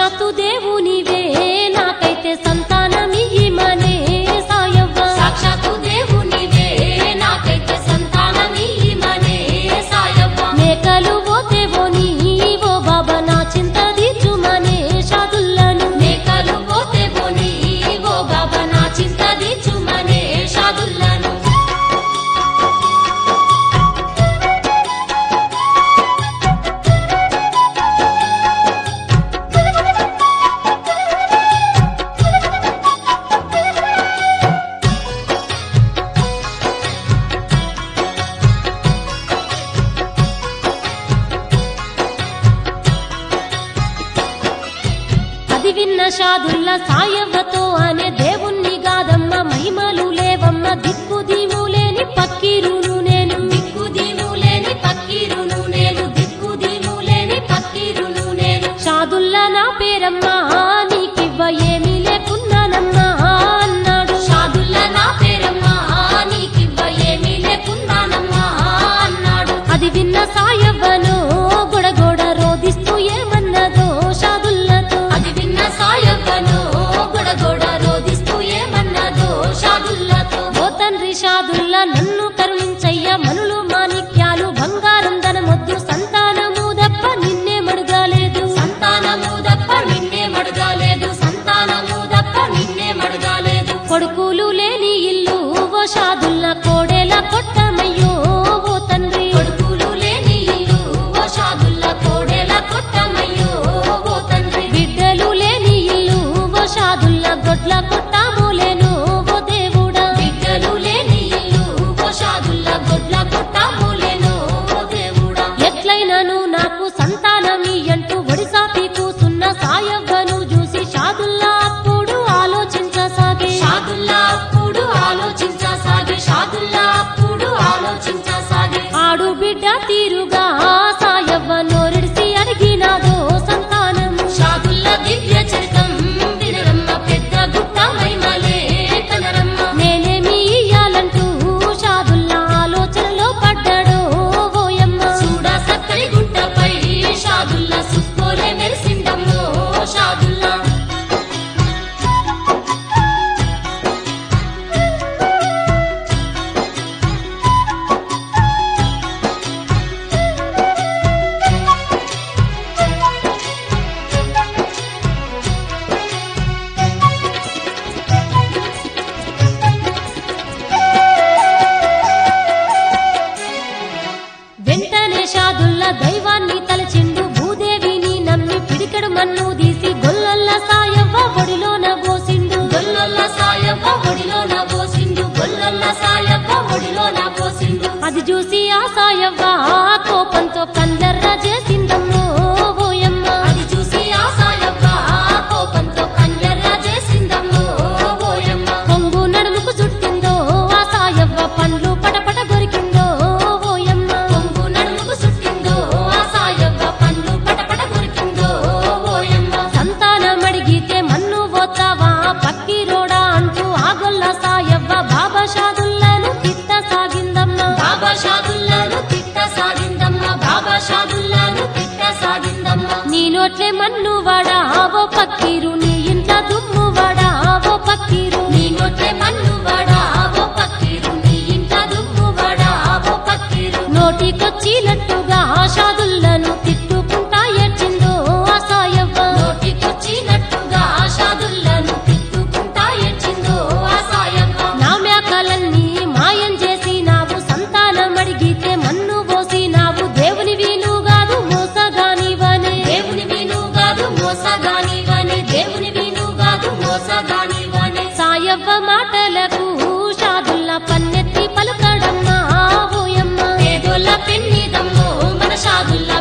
సాక్షాత్తు దేవునివే నాకైతే సంతానమియ్యమనే సాయవ్వ సాక్షాత్తు దేవునివే నాకైతే సంతానమియ్యమనే సాయవ్వ మేకలు పోతేవోని ఓ బాబా నా చింత తీర్చుమనే షాదుల్లను మేకలు పోతే పోని ఓ బాబా నా చింత దిచ్చుమనే షాదుల్లను అది విన్న షాదుల్ల సాయవ్వతో అనే దేవుణ్ణి గాదమ్మ మహిమలు లేవమ్మ దిక్కు దీము లేని పక్కీరును నేను దిక్కు దీము లేని పక్కీరును నేను దిక్కు దీము లేని పక్కీరును నేను షాదుల్ల నా పేరమ్మా నీకివ్వ ఏమీ లేకున్నానమ్మా అన్నాడు షాదుల్లా నా పేరమ్మా నీకివ్వ ఏమీ లేకున్నానమ్మా అన్నాడు అది విన్న సాయవ్వను గొడగొడ రోదిస్తూ ఏమన్నదో షాదుల్లతో అది విన్న సాయవ్వను గొడగొడ రోదిస్తూ ఏమన్నదో షాదుల్లతో ఓ తండ్రి షాదుల్లా నన్ను కరుణించయ్య మనులు మాణిక్యాలు బంగారం ధనమొద్దు సంతానము దప్ప నిన్నే మడుగాలేదు సంతానము దప్ప నిన్నే మడగాలేదు సంతానము దప్ప నిన్నే మడగాలేదు కొడుకులు లేని ఇల్లు ఓ షాదుల్లా కోడేల కొట్టమయ్యో ఓ తండ్రి కొడుకులు లేని ఇల్లు ఓ షాదుల్లా కోడెల కొట్టమయ్యో ఓ తండ్రి బిడ్డలు లేని ఇల్లు ఓ షాదుల్లా గొడ్ల కొట్టాములేను ఓ దేవుడా బిడ్డలు లేని ఇల్లు ఓ షాదుల్లా గొడ్ల కొట్టములేను ఓ దేవుడా ఎట్లయినను నాకు సంతానమి అంటూ ఒడిసాపి కూసున్న సాయవ్వను చూసి షాదుల్లా అప్పుడు ఆలోచించసాగే షాదుల్లా అప్పుడు ఆలోచించసాగే షాదుల్లా అప్పుడు ఆలోచించసాగే ఆడు బిడ్డ తీరుగా సాయవ్వ నోరిడిసి అడిగినాదో సంతానము షాదుల్లా దివ్య చరితం వినరమ్మ పెద్ద గుట్ట మైమలే కనరమ్మ నేనేమి ఇయ్యాలంటూ షాదుల్లా ఆలోచనలో పడ్డాడో ఓయమ్మ చూడ సక్కని గుట్టపై షాదుల్లా సుక్కోలే మెరిసిందమ్మో షాదుల్లా వెంటనే షాదుల్లా దైవాన్ని తలచిండు భూదేవిని నమ్మి పిడికెడు మన్ను తీసి గొల్లొల్ల సాయవ్వ ఒడిలోన పోసిండు గొల్లొల్ల సాయవ్వ ఒడిలో నా పోసిండు గొల్లొల్ల సాయవ్వ ఒడిలో నా పోసిండు అది చూసి ఆ సాయవ్వ ఆ కోపంతో కందర్ర చేసిందమ్మో ఓయమ్మ అది చూసి ఆ సాయవ్వ ఆ కోపంతో కన్నెర్ర చేసిందమ్మో ఓయమ్మ కొంగు నడుముకు చుట్టిందో ఆ సాయవ్వ పండ్లు పటపట దొరికిందో ఓయమ్మ కొంగు నడుముకు చుట్టిందో ఆ సాయవ్వ పండ్లు పటపట కొరికిందో ఓయమ్మ సంతానం అడిగితే మన్ను పోతావా పక్కి రోడా అంటూ ఆగొల్ల సాయవ్వ బాబా షాదుల్లను తిట్ట సాగిందమ్మ బాబా షాదుల్లాను తిట్ట సాగిందమ్మ బాబా షాదుల్లాను తిట్ట సాగిందమ్మ నీ నోట్లే మన్ను వాడా ఓ పక్కీరు నీ ఇంట్ల దుమ్ము వాడా ఓ పక్కీరు నీ నోట్లే మన్ను వాడా ఓ పక్కీరు నీ ఇంట దుమ్ము వాడా ఓ పక్కీరు నోటికొచ్చినట్టుగా ఆషాదులను తిట్టుకుంటా ఏడ్చిందో ఆ సాయవ్వ నోటికొచ్చినట్టుగా ఆషాదుల్లను తిట్టుకుంటా ఏడ్చిందో ఆ సాయవ్వ నా మేకలన్నీ మాయం చేసి నావు సంతానం అడిగితే మన్ను పోసి నావు దేవుని వీను కాదు మోసగానివనే దేవుని విను కాదు మోసగానివనే దేవుని విను కాదు మోసగానివనే సాయవ్వ మాటలకు షాదుల్లా పన్నెత్తి పలుకడమ్మా ఓయమ్మ పేదోళ్ళ పెన్నిదమ్మో మన షాదుల్లా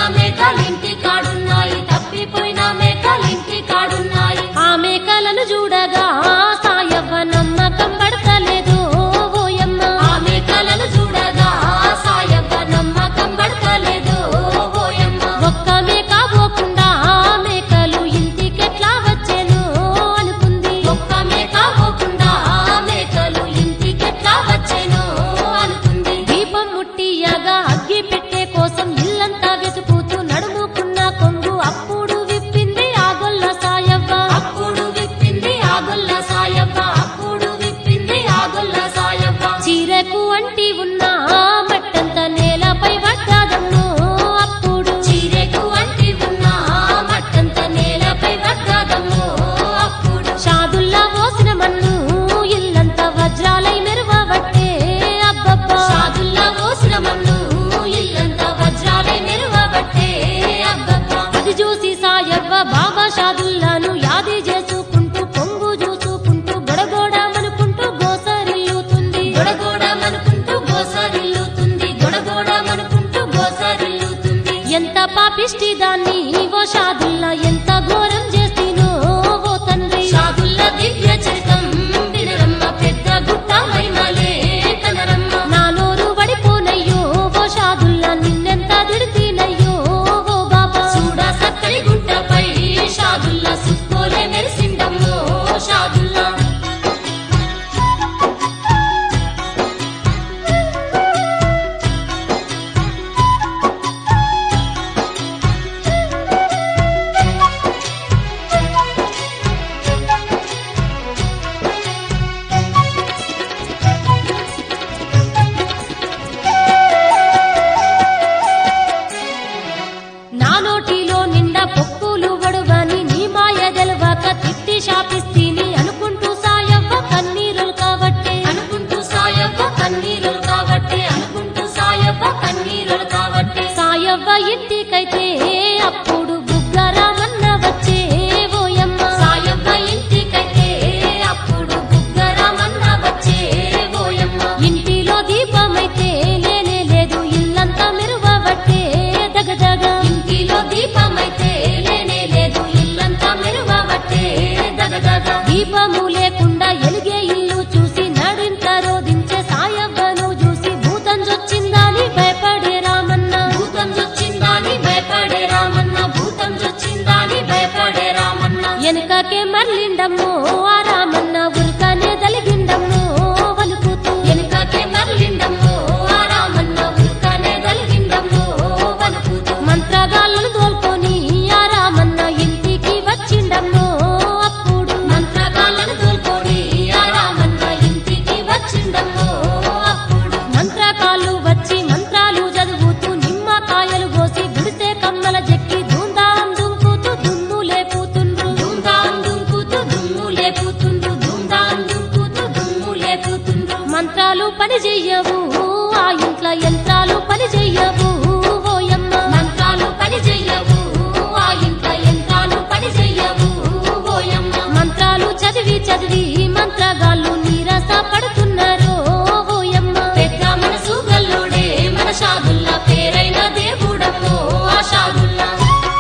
మేకలింటి కాడున్నాయి తప్పిపోయిన మేకలింటి కాడున్నాయి ఆ మేకలను చూడగా సాయవ్వ నమ్మకం పడతలేదు ఓయమ్మ ఆ మేకలను చూడగా సాయబ్బ నమ్మకం పడతలేదు ఓయమ్మ ఒక్క మేక పోకుండా మేకలు ఇంటికెట్లా వచ్చేను అనుకుంది ఒక్క మేక పోకుండా మేకలు ఇంటికెట్లా వచ్చేనో అనుకుంది దీపం ముట్టియగా అగ్గి పెట్టే కోసం ఇల్లంతా వెతుకుతూ నడుముకున్న కొంగు అప్పుడు విప్పింది ఆ గొల్ల సాయవ్వ అప్పుడు విప్పింది ఆగుల్ల సాయబ్బ అప్పుడు విప్పింది ఆగుల్ల సాయబ్బ చీరకు అంటి ఉన్న మట్టంత నేలపై పడ్డాదమ్మో అప్పుడు చీరెకు అంటి ఉన్న మట్టంత నేలపై పడ్డాదమ్మో అప్పుడు షాదుల్లా పోసిన మన్ను ఇల్లంతా వజ్రాలై మెరువబట్టే అబ్బబ్బా సాదుల్లా పోసిన మన్ను ఇల్లంతా వజ్రాలే మెరువబట్టే అబ్బబ్బా అది చూసి సాయవ్వ బాబా షాదుల్లాను యాది చేసుకుంటూ పొంగు చూసుకుంటూ గొడగొడమనుకుంటూ గోసరిల్లుతుంది గొడగొడమనుకుంటూ గోసరిల్లుతుంది గొడగొడమనుకుంటూ గోసరిల్లుతుంది ఎంత పాపిష్టి దాన్ని ఓ షాదుల్లా ఎంత ఘోరం చేసినో ఓ తండ్రి సాదుల్ల దివ్య చరితం వినరమ్మ పెద్ద గుట్ట మైమలే కనరమ్మ నా నోరు పడిపోనయ్యో ఓ షాదుల్లా నిన్నెంత దిడితీనయ్యో ఓ బాబా చూడ సక్కడి గుట్టపై షాదుల్లా సుక్కోలే మెరిసిందమ్మో షాదుల్లా నా నోటిలో నిండా పొక్కులు వడువని నీ మాయ గెలవాక తిట్టి శాపిస్తీని అనుకుంటూ సాయవ్వ కన్నీరులు కాబట్టే అనుకుంటూ సాయవ్వ కన్నీరులు కాబట్టే అనుకుంటూ సాయవ్వ కన్నీరులు కాబట్టే సాయవ్వ ఇంటికైతే అప్పుడు బుగ్గరామన్న వచ్చే ఓయమ్మ సాయవ్వ ఇంటికైతే అప్పుడు బుగ్గరామన్న వచ్చే ఓయమ్మ ఇంటిలో దీపమైతే లేనే లేదు ఇల్లంతా మెరువబట్టే దగదగ ఇంటిలో దీపమైతే లేనే లేదు ఇల్లంతా మెరువబట్టే దగదగ దీపము లేకుండా ఎలిగే ఇల్లు చూసి నడింత రోధించే సాయవ్వను చూసి భూతం చొచ్చిందని భయపడే రామన్న భూతం చొచ్చిందాని భయపడే రామన్న భూతం చొచ్చిందాని భయపడే రామన్న వెనుకకే మర్లిండమ్మో ఆ రామన్న ఉరుకనే దలిగిండమ్మో వలుకుతూ వెనుకకే మరలిండమ్మో ఆ రామన్న ఉరుకనే గలిగిండమ్మో వణుకుతూ మంత్రగాళ్ళను తోల్కొని ఆ రామన్న ఇంటికి వచ్చిండమ్మో అప్పుడు మంత్రగాళ్ళను తోల్కొని ఆ రామన్న ఇంటికి వచ్చిండమ్మో అప్పుడు మంత్రకాళ్ళు వచ్చి మంత్రాలు చదువుతూ నిమ్మకాయలు కోసి గుడిసే కమ్మల చెక్కి ధూంధాం దుంకుతూ దుమ్ము లేపుతుండ్రు ధూమ్ధాం దుంకుతూ దుమ్ము లేపుతుండ్రు ధూమ్ధాం దుంకుతూ దుమ్ము లేపుతుండ్రు మంత్రాలు పని చెయ్యవు ఆ ఇంట్లో యంత్రాలు పని చెయ్యవు ఓయమ్మ మంత్రాలు పని చెయ్యవు ఆ ఇంట యంత్రాలు పని చెయ్యవు ఓయమ్మ మంత్రాలు చదివి చదివి మంత్రగాళ్ళు నీరస పడుతున్నారు ఓయమ్మ పెద్ద మనసు గల్లుడే మన షాదుల్లా పేరైన దేవుడమ్మో ఆ షాదుల్లా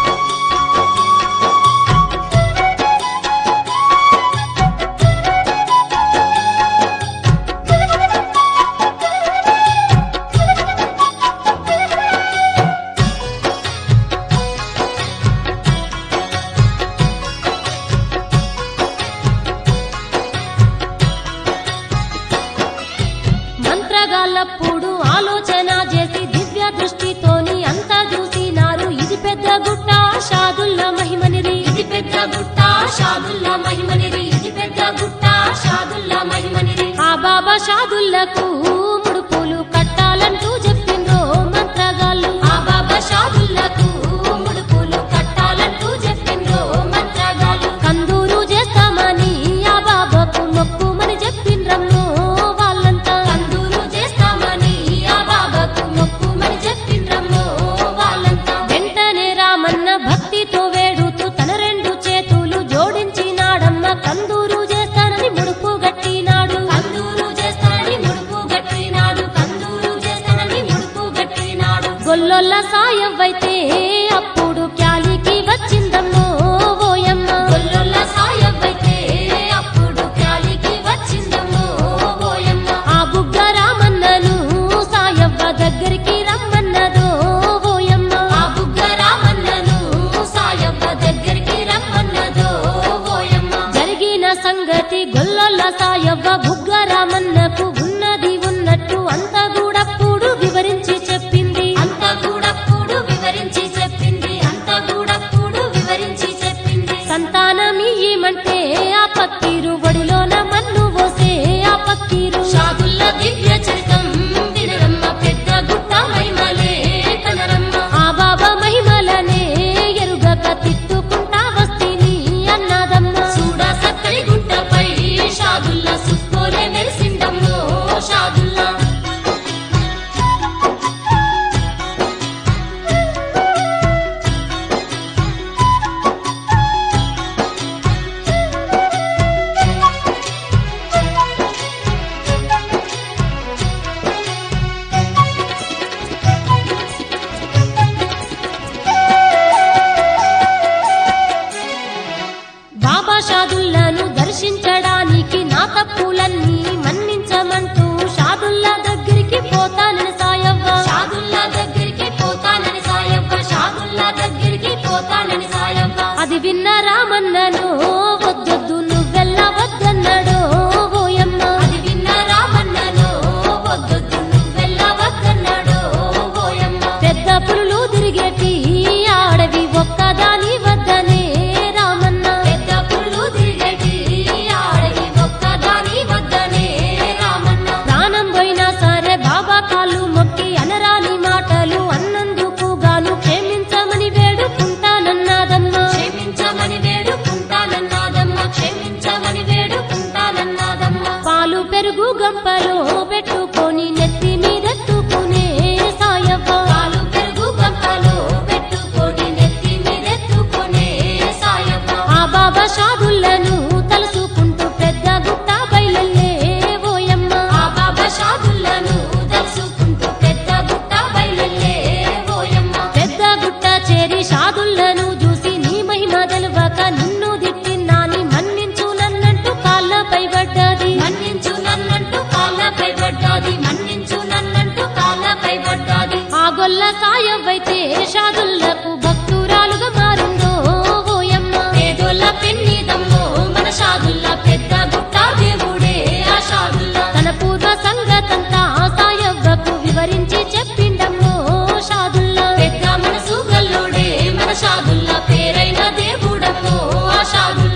మంత్రగాళ్ళప్పుడు ఆలోచన చేసి దివ్య దృష్టితోని అంతా చూసినారు ఇది పెద్ద గుట్ట షాదుల్ల మహిమనిరి ఇది పెద్ద గుట్ట షాదుల్లా మహిమనిరి ఇది పెద్ద గుట్ట షాదుల్లా మహిమనిరి ఆ బాబా షాదుల్లకు ముడుపులు కట్టాలంటూ చెప్పిండ్రో మంత్రగాళ్ళు ఆ బాబా షాదుల్లకు ముడుపులు కట్టాలంటూ చెప్పిండ్రో మంత్రగాలు కందూరు చేస్తామని ఆ బాబాకు మొక్కుమని చెప్పిండ్రమ్మో వాళ్ళంతా కందూరు చేస్తామని ఆ బాబాకు మొక్కుమని చెప్పిండ్రమ్మో వాళ్ళంతా వెంటనే రామన్న భక్తితో వేడుతూ తన రెండు చేతులు జోడించినాడమ్మ కందూరు చేస్తానని ముడుపు గట్టినాడు కందూరు చేస్తానని ముడుపు గట్టినాడు కందూరు చేస్తానని ముడుపు గట్టినాడు గొల్లొల్ల సాయవ్వైతే పోతానని సాయవ్వ అది విన్న రామన్నను వద్దొద్దు నువ్వెల్లా వద్దన్నాడు ఓయమ్మ అది విన్న రామన్నను వద్దొద్దు నువ్వెళ్ళవద్దన్నాడు ఓయమ్మ పెద్ద పులులు తిరిగేటి ఆడవి ఒక్కదాని వద్దనే రామన్న పెద్ద పుల్లు తిరిగేటి ఆడవి ఒక్కదాని వద్దనే రామన్న ప్రాణం పోయినా సరే బాబా కాళ్ళు మొక్కి అనరాని మాటలు అన్నందుకు గాను క్షమించమని వేడుకుంటానన్నాదమ్మా క్షమించమని వేడుకుంటానన్నాదమ్మ క్షమించమని వేడుకుంటానన్నాదమ్మ పాలు పెరుగు గంపలో పెట్టుకొని నెత్తి మీదెత్తుకునే సాయవ్వ పాలు పెరుగు గంపలో పెట్టుకొని నెత్తి మీదెత్తుకొనే సాయవ్వ ఆ బాబా షాదులను తలుసుకుంటూ పెద్ద గుట్ట బయలెల్లే ఓయమ్మ ఆ బాబా షాదులను దలుసుకుంటూ పెద్ద గుట్ట బయలెల్లే ఓయమ్మ పెద్ద గుట్ట చేరి షాదులను చూసి నీ మహిమ తెలవక నిన్ను దిట్టిన్నాని మన్నించు నన్నంటూ కాళ్ళపై పడ్డది మన్నించు నన్నంటూ కాళ్ళపై పడ్డాది మన్నించు నన్నంటూ కాళ్ళపై పడ్డాది ఆ గొల్ల సాయవైతే షాదులకు భక్తురాలుగా మారిందో ఓయమ్మ పేదోళ్ళ పెన్నిదమ్మో మన షాదుల్ల పెద్ద గుట్ట దేవుడే ఆ షాదుల్ల తన పూర్వ సంగతంతా సాయవ్వకు వివరించి చెప్పిండమ్మో షాదుల్లా పెద్ద మనసు గల్లోడే మన షాదుల్ల పేరైన దేవుడమ్మో ఆ షాదుల్ల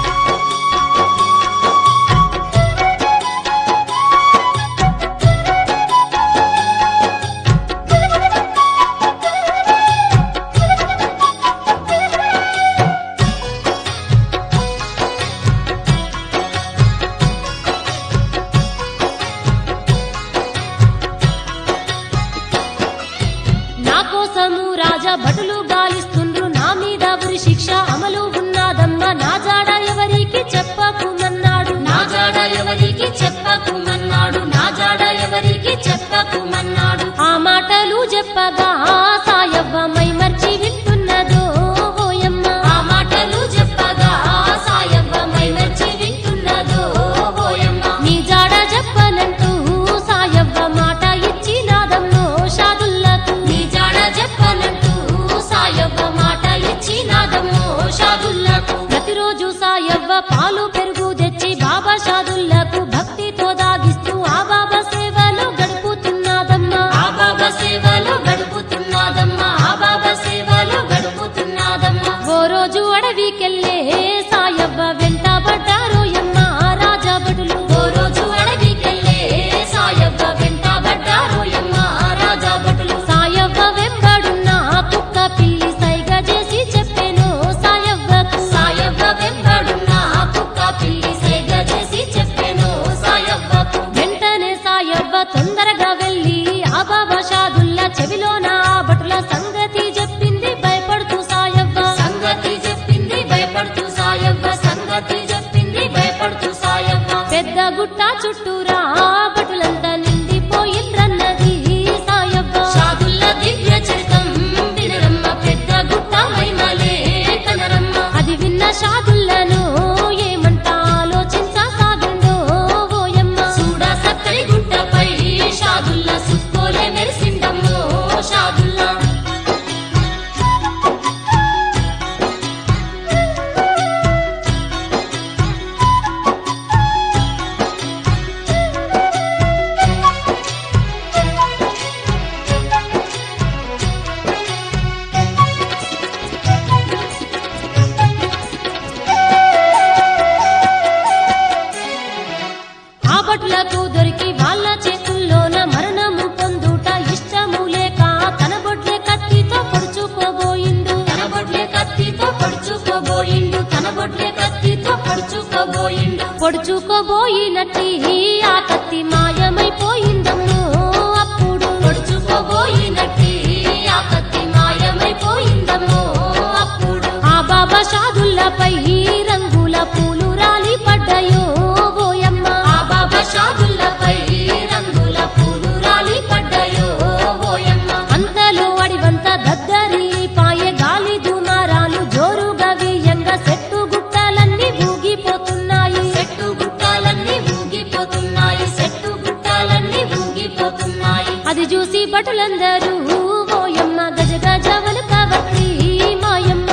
నా కోసము రాజా భటులు గాలిస్తుండ్రు నా మీద ఉరి శిక్ష అమలు ఉన్నదమ్మా నా జాడ ఎవరికి చెప్పకుమన్నాడు నా జాడ ఎవరికి చెప్పకుమన్నాడు నా జాడ ఎవరికి చెప్పకుమన్నాడు ఆ మాటలు చెప్పగా సాయవ్వ మై మర్చి వింటున్నదో ఓయమ్మ ఆ మాటలు చెప్పగా సాయవ్వ మైమర్చి వింటున్నదో ఓయమ్మ నీ జాడ చెప్పనంటూ సాయవ్వ మాట ఇచ్చినాదమ్మో షాదుల్లకు నీ జాడ చెప్పనంటూ సాయవ్వ మాట ఇచ్చినాదమ్మో షాదుల్లకు ప్రతిరోజు సాయవ్వ పాలు పెరుగు తెచ్చి బాబా షాదుల్లకు భక్తితో దాగిస్తూ ఆ బాబా సేవలో గడుపుతున్నదమ్మా ఆ బాబా సేవలో గడుపుతున్నదమ్మా ఆ బాబా సేవలో గడుపుతున్నదమ్మా ఓ రోజు అడవికెళ్ళే సాయవ్వ వెంట పడ్డారు ఎమ్మ రాజా భటులు ఓ రోజు అడవికెళ్ళే సాయవ్వ వెంటబడ్డారు యమ్మ రాజా భటులు సాయవ్వ వెంబడున్న కుక్క పిల్లి సైగ చేసి చెప్పాను సాయవ్వకు సాయవ్వ వెంబడున్న కుక్క పిల్లి సేగ చేసి చెప్పెను సాయవ్వకు వెంటనే సాయవ్వ తొందరగా వెళ్ళి ఆ బాబా షాదుల్లా చెవిలోన ఆ భటుల సంగతి చెప్పింది భయపడుతూ సాయవ్వ సంగతి చెప్పింది భయపడుతూ సాయవ్వ సంగతి చెప్పింది భయపడుతూ సాయవ్వ పెద్ద గుట్ట చుట్టూరా భటులంతా నిండిపోయిండ్రన్నది సాయవ్వ షాదుల్ల దివ్య చరితం వినరమ్మ పెద్ద గుట్ట మైమలే కనరమ్మ అది విన్న షాదుల్లను ఏమంట ఆలోచించసాగిందో ఓయమ్మ చూడా సక్కడి గుట్టపై షాదుల్ల సుక్కోలే మెరిసిండమ్మో షాదుల్లా ఆ భటులకు దొరికి వాళ్ళ చేతుల్లోన మరణము పొందుట ఇష్టము లేక తన బొడ్లే కత్తితో పొడుచుకోబోయిండు తన బొడ్లే కత్తితో పొడుచుకోబోయిండు తన బొడ్లే కత్తితో పొడుచుకోబోయిండు పొడుచుకోబోయినట్టి ఆ కత్తి మాయమైపోయిందమ్మో అప్పుడు పొడుచుకోబోయినట్టి ఆ కత్తి మాయమైపోయిందమ్మో అప్పుడు ఆ బాబా షాదుల్లపై రంగుల పూలు రాలి పడ్డాయో ఓయమ్మ ఆ బాబా షాదుల్లపై రంగుల పూలు రాలి పడ్డాయో ఓయమ్మ అంతలో అడివంత దద్దరిల్లి పాయే గాలి దుమారాలు జోరుగా వీయంగా చెట్టు గుట్టలన్నీ ఊగిపోతున్నాయి చెట్టు గుట్టాలన్నీ ఊగిపోతున్నాయి చెట్టు గుట్టాలన్నీ ఊగిపోతున్నాయి అది చూసి భటులందరూ ఓయమ్మ గజ గజ వనకవట్టి మాయమ్మ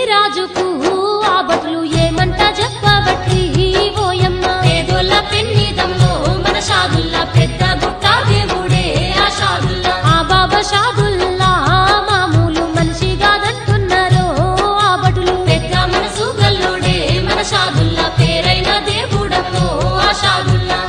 రాజుకు ఆ బతులు ఏమంట చెప్పబట్టి ఓయమ్మ పేదోళ్ళ పెన్నిదమ్మో మన షాదుల్లా పెద్ద గుట్ట దేవుడే ఆ షాదుల్లా ఆ బాబా షాదుల్లా మామూలు మనిషి కాదంటున్నారో ఆ బటులు పెద్ద మనసు గల్లోడే మన షాదుల్లా పేరైన దేవుడమ్మో ఆ షాదుల్లా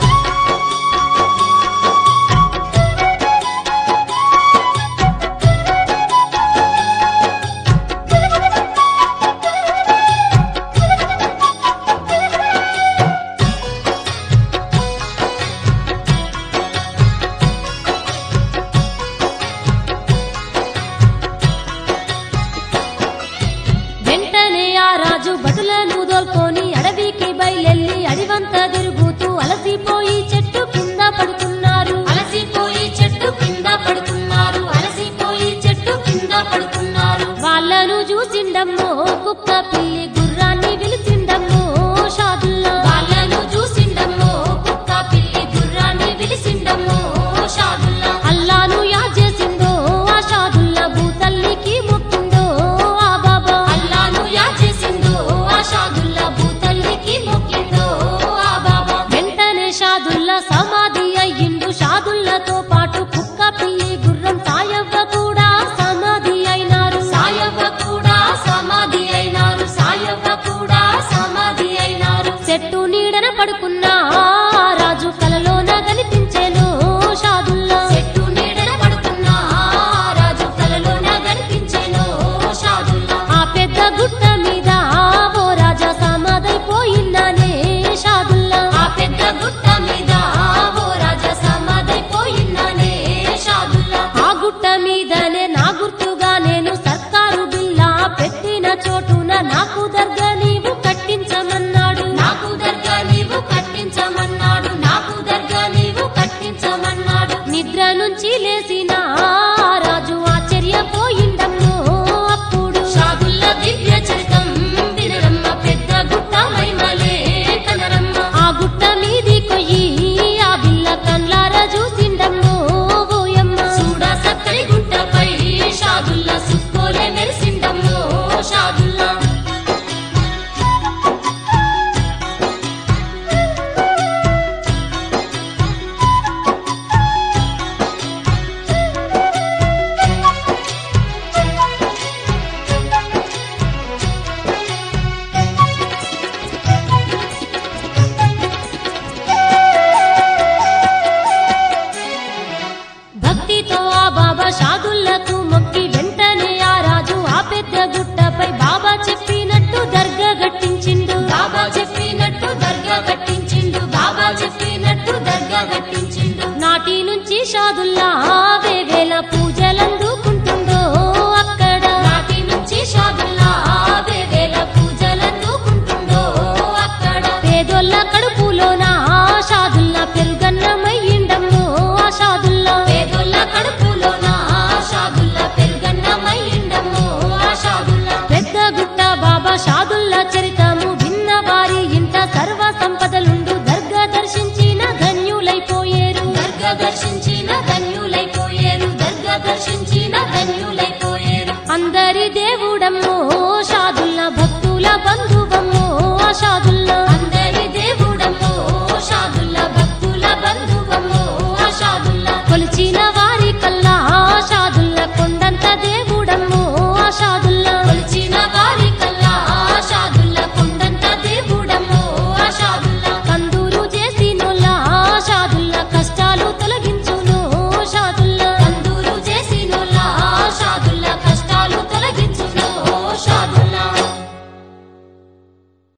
వెంటనే ఆ రాజు బటులను దోల్కొని అడవికి బయలెల్లి అడివంతా తిరుగుతూ అలసిపోయి చెట్టు కింద పడుతున్నారు అలసిపోయి చెట్టు కింద పడుతున్నారు అలసిపోయి చెట్టు కింద పడుతున్నారు వాళ్ళను చూసిండమ్మో కుక్క పిల్లి గుర్రాన్ని పిలిచిండమ్మో షాదుల్లా వాళ్ళను చూసిండమ్మో కుక్క పిల్లి గుర్రాన్ని విలిసిండమ్మో షాదుల్లా అల్లాను యా చేసిందో ఆ షాదుల్లా భూతల్లికి మొక్కిందో ఆ బాబా అల్లాను యా చేసిందో ఆ షాదుల్లా భూతల్లికి మొక్కిందో ఆ బాబా వెంటనే షాదుల్లా సమాధి అయ్యిండు షాదుల్లతో పాటు కుక్క పిల్లి గుర్రం సాయవ్వ కూడా సమాధి అయినారు సాయవ్వ కూడా సమాధి అయినారు సాయవ్వ కూడా సమాధి అయినారు చెట్టు నీడన పడుకున్న ఆ రాజు కలలోన కనిపించేను షాదుల్లా చెట్టు నీడన పడుకున్న ఆ రాజు కలలోన కనిపించెను షాదుల్లా ఆ పెద్ద గుట్ట మీద ఓ రాజా సమాధైపోయిన్నానే షాదుల్లా ఆ పెద్ద గుట్ట మీద ఓ రాజా సమాధైపోయినానే షాదుల్లా ఆ గుట్ట మీదనే నా గుర్తుగా నేను సర్కారు బిల్లా పెట్టిన చోటున నాకు దర్గా నీవు కట్టించమన్నాడు నాకు దర్గా నీవు కట్టించమన్నాడు నాకు దర్గా నీవు కట్టించమన్నాడు నిద్ర నుంచి లేసిన ఆ రాజు ఆశ్చర్యపోయిండమ్మో అప్పుడు షాదుల్లా దివ్య చరితం వినరమ్మ పెద్ద గుట్ట మైమలే కనరమ్మ ఆ గుట్ట మీది కొయ్యి ఆ బిల్ల కండ్లార చూసిండమ్మో ఓయమ్మ చూడా సక్కని గుట్టపై షాదుల్లా సుక్కోలే మెరిసిండమ్మో షాదుల్లా భక్తితో ఆ బాబా షాదుల్లకు మొక్కి వెంటనే ఆ రాజు ఆ పెద్ద గుట్టపై బాబా చెప్పినట్టు దర్గా గట్టించిండు బాబా చెప్పినట్టు దర్గా కట్టించిండు బాబా చెప్పినట్టు దర్గా కట్టించిండు నాటి నుంచి షాదుల్లా వేవేల పూజలందుకుంటుండో అక్కడ నాటి నుంచి షాదుల్లా వేవేల పూజలందుకుంటుండో అక్కడ పేదోళ్ళ కడుపులోన ఆ షాదుల్లా పెరుగన్నమయ్యిండమ్మో ఆ షాదుల్లా పేదోళ్ళ కడుపులోన షాదుల్లా పెరుగన్నమయ్యిండమ్మో ఆ షాదుల్లా పెద్ద గుట్ట బాబా షాదుల్లా చరితము విన్న వారి ఇంట సర్వ సంపదలుండు దర్గా దర్శించిన ధన్యులైపోయేరు దర్గా దర్శించిన ధన్యులైపోయారు దర్గా దర్శించిన ధన్యులైపోయారు అందరి దేవుడమ్మో షాదుల్లా భక్తుల బంధువమ్మో ఆ షాదుల్లా అందరి దేవుడమ్మో షాదుల్లా భక్తుల బంధువమ్మో ఆ షాదుల్లా కొలిచిన వారి కల్లా ఆ షాదుల్లా కొండంత దేవుడమ్మో ఆ షాదుల్లా